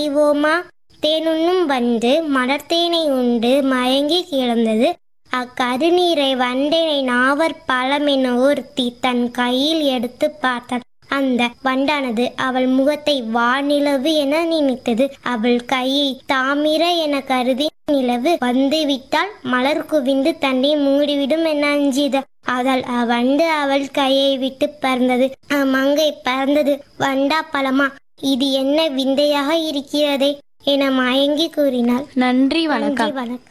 அறிவோமா தேனுண்ணும் வந்து மலர்த்தேனை உண்டு மயங்கி கிடந்தது அக்கருநீரை வண்டினை நாவர் பழமென ஒருத்தி தன் கையில் எடுத்து பார்த்தாள் அந்த வண்டானது அவள் முகத்தை வானிலவு என நினைத்தது அவள் கையை தாமிர என கருதி நிலவு வந்து விட்டால் மலர் குவிந்து தன்னை மூடிவிடும் என அஞ்சியது அதனால் அவ்வண்டு அவள் கையை விட்டு பறந்தது அம்மங்கை பறந்தது வண்டா பழமா இது என்ன விந்தையாக இருக்கிறதே என மயங்கி கூறினாள் நன்றி வணக்கம் நன்றி, வணக்கம்